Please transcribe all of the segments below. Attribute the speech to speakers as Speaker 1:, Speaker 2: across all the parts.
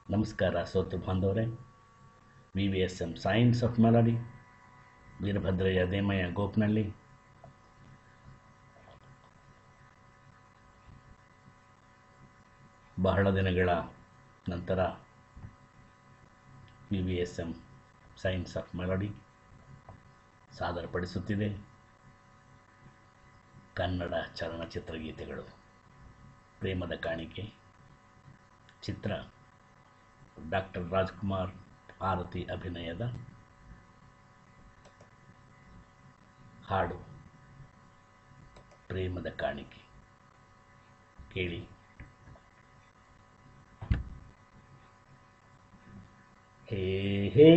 Speaker 1: ನಮಸ್ಕಾರ ಶ್ರೋತೃ ಬಾಂಧವರೇ V V S M science of melody Veerabhadrayya Demayya Gopnalli ಬಹಳ ದಿನಗಳ ನಂತರ V V S M science of melody ಸಾದರಪಡಿಸುತ್ತಿದೆ ಕನ್ನಡ ಚಲನಚಿತ್ರ ಗೀತೆಗಳು ಪ್ರೇಮದ ಕಾಣಿಕೆ ಚಿತ್ರ ಡಾಕ್ಟರ್ ರಾಜ್ಕುಮಾರ್ ಆರತಿ ಅಭಿನಯದ ಹಾಡು ಪ್ರೇಮದ ಕಾಣಿಕೆ ಕೇಳಿ ಹೇ ಹೇ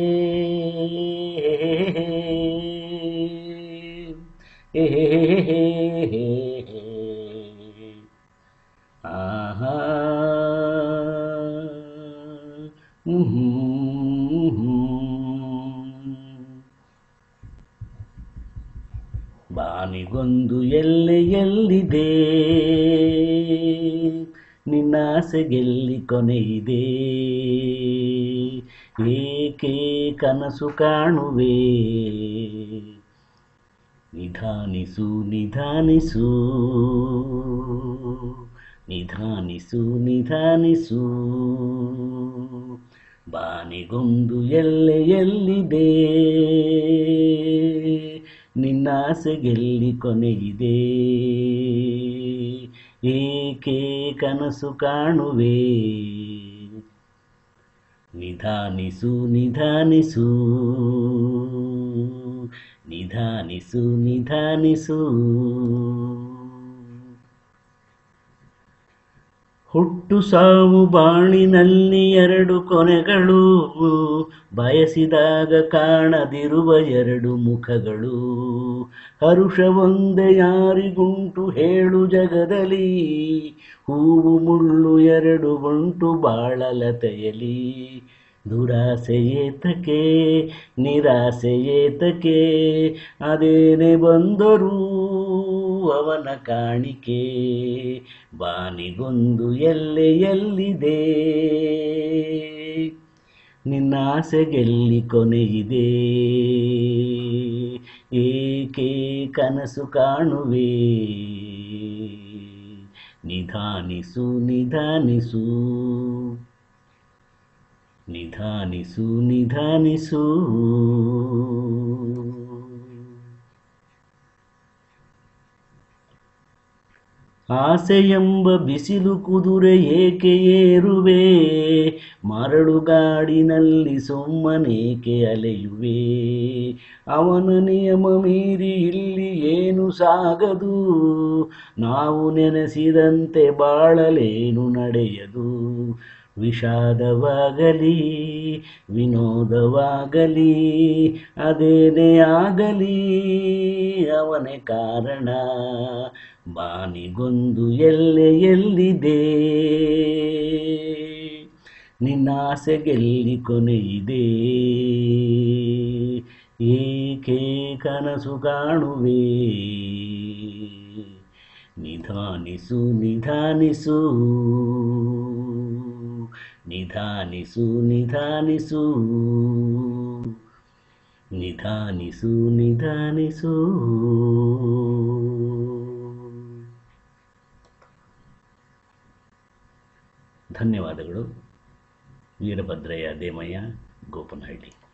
Speaker 1: ಹೇ ಹೇ ಹೇ ಆಹಾ ಬಾನಿಗೊಂದು ಎಲ್ಲೆ ಎಲ್ಲಿದೆ ನಿನ್ನಾಸೆಗೆಲ್ಲಿ ಕೊನೆಯಿದೆ ಏಕೆ ಕನಸು ಕಾಣುವೆ ನಿಧಾನಿಸು ನಿಧಾನಿಸು ನಿಧಾನಿಸು ನಿಧಾನಿಸು ಬಾನಿಗೊಂದು ಎಲ್ಲೆ ಎಲ್ಲಿದೆ ನಿನ್ನಾಸೆಗೆಲ್ಲಿ ಕೊನೆಯಿದೆ ಏಕೆ ಕನಸು ಕಾಣುವೆ ನಿಧಾನಿಸು ನಿಧಾನಿಸು ನಿಧಾನಿಸು ನಿಧಾನಿಸು ಹುಟ್ಟು ಸಾವು ಬಾಳಿನಲ್ಲಿ ಎರಡು ಕೊನೆಗಳು ಬಯಸಿದಾಗ ಕಾಣದಿರುವ ಎರಡು ಮುಖಗಳು ಹರುಷ ಒಂದೇ ಯಾರಿಗುಂಟು ಹೇಳು ಜಗದಲ್ಲಿ ಹೂವು ಮುಳ್ಳು ಎರಡು ಉಂಟು ಬಾಳಲತೆಯಲಿ ದುರಾಸೆ ಏತಕ್ಕೆ ನಿರಾಸೆ ಏತಕ್ಕೆ ಅದೇನೆ ಬಂದರೂ ಅವನ ಕಾಣಿಕೆ ಬಾನಿಗೊಂದು ಎಲ್ಲೆ ಎಲ್ಲಿದೆ ನಿನ್ನಾಸೆಗೆಲ್ಲಿ ಕೊನೆಯಿದೆ ಏಕೆ ಕನಸು ಕಾಣುವೆ ನಿಧಾನಿಸು ನಿಧಾನಿಸು ನಿಧಾನಿಸು ನಿಧಾನಿಸು ಆಸೆಯೆಂಬ ಬಿಸಿಲು ಕುದುರೆ ಏಕೆ ಏರುವೆ ಮರಳುಗಾಡಿನಲ್ಲಿ ಸುಮ್ಮನೇಕೆ ಅಲೆಯುವೆ ಅವನ ನಿಯಮ ಮೀರಿ ಇಲ್ಲಿ ಏನು ಸಾಗದು ನಾವು ನೆನೆಸಿದಂತೆ ಬಾಳಲೇನು ನಡೆಯದು ವಿಷಾದವಾಗಲಿ ವಿನೋದವಾಗಲಿ ಅದೇನೇ ಆಗಲಿ ಅವನೇ ಕಾರಣ ಬಾನಿಗೊಂದು ಎಲ್ಲೆ ಎಲ್ಲಿದೆ ನಿನ್ನಾಸೆಗೆಲ್ಲಿ ಕೊನೆಯಿದೆ ಏಕೆ ಕನಸು ಕಾಣುವೆ ನಿಧಾನಿಸು ನಿಧಾನಿಸು ನಿಧಾನಿಸು ನಿಧಾನಿಸು ನಿಧಾನಿಸು ನಿಧಾನಿಸು ಧನ್ಯವಾದಗಳು ವೀರಭದ್ರಯ್ಯ ದೇಮಯ್ಯ ಗೋಪನಹಳ್ಳಿ